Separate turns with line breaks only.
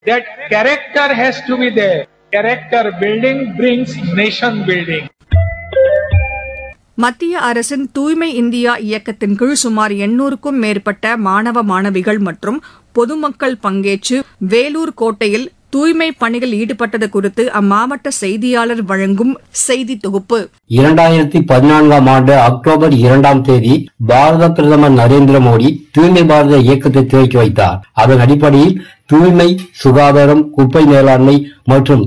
That character has to be there. Character building brings nation building.
மத்திய அரசின் தூய்மை India இயக்கத்தின் கீழ் சுமார் எண்ணூறுக்கும் மேற்பட்ட மாணவ மாணவிகள் மற்றும் பொதுமக்கள் பங்கேற்று வேலூர் கோட்டையில் தூய்மை பணியில் ஈடுபட்டது குறித்து அம்மாவட்ட செய்தியாளர் வழங்கும் செய்தி தொகுப்பு
இரண்டாயிரத்தி பதினான்காம் ஆண்டு அக்டோபர் இரண்டாம் தேதி பாரத பிரதமர் நரேந்திர மோடி தூய்மை பாரத இயக்கத்தை துவக்கி வைத்தார் அதன் அடிப்படையில் தூய்மை சுகாதாரம் குப்பை மேலாண்மை மற்றும்